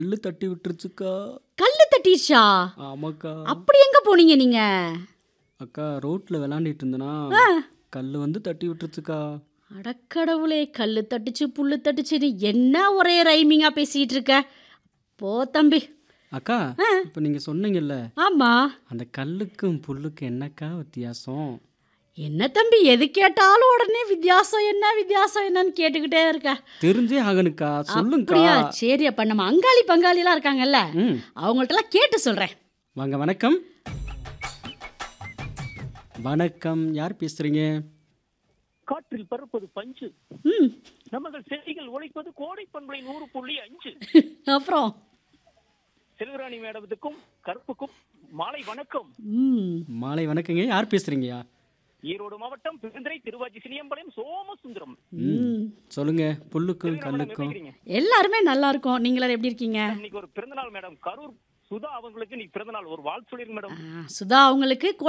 கல்லு தட்டி விட்டுருச்சுக்கா கல்லு தட்டிடுச்சா ஆமாக்கா அப்படி எங்க போனீங்க நீங்க அக்கா ரோட்ல விளாண்டுட்டு இருந்தனா கல்லு வந்து தட்டி விட்டுருச்சுக்கா அடக்கடவுளே கல்லு தட்டுச்சு புல்லு தட்டுச்சுன்னு என்ன ஒரே ரைமிங்கா பேசிட்டு இருக்க போ தம்பி அக்கா இப்போ நீங்க சொன்னீங்கல்ல ஆமா அந்த கல்லுக்கும் புல்லுக்கும் என்னக்கா வித்தியாசம் என்ன தம்பி எது கேட்டாலும் உடனே வித்தியாசம் என்ன வித்தியாசம் என்னன்னு கேட்டுக்கிட்டே இருக்க தெரிஞ்சே ஆகணுக்கா சொல்லுங்கக்கா அப்படியா சரி அப்ப நம்ம அங்காளி பங்காளிலாம் இருக்காங்கல்ல ம் அவங்கள்ட்டலாம் கேட்டு சொல்றேன் வாங்க வணக்கம் வணக்கம் யார் பேசுறீங்க காற்றில் பறப்பது பஞ்சு ம் நமது செடிகள் உழைப்பது கோடை பண்பலை நூறு புள்ளி அஞ்சு அப்புறம் செல்வராணி மேடத்துக்கும் கருப்புக்கும் மாலை வணக்கம் ம் மாலை வணக்கங்க யார் பேசுறீங்கயா ஈரோடு மாவட்டம் பெருந்துறை திருவாச்சி சினியம்பாளையம் சோமசுந்தரம் ம் சொல்லுங்க புல்லுக்கும் செல்வராணி மேடம் எப்படி கல்லுக்கும் இருக்கீங்க? எல்லாருமே நல்லா இருக்கும் நீங்களாம் எப்படி இருக்கீங்க இன்னைக்கு ஒரு பிறந்தநாள் மேடம் கரூர் சுதா அவங்களுக்கு இன்னைக்கு பிறந்தநாள் ஒரு வாழ்த்து சொல்லிருங்க மேடம் ஆ, சுதா அவங்களுக்கு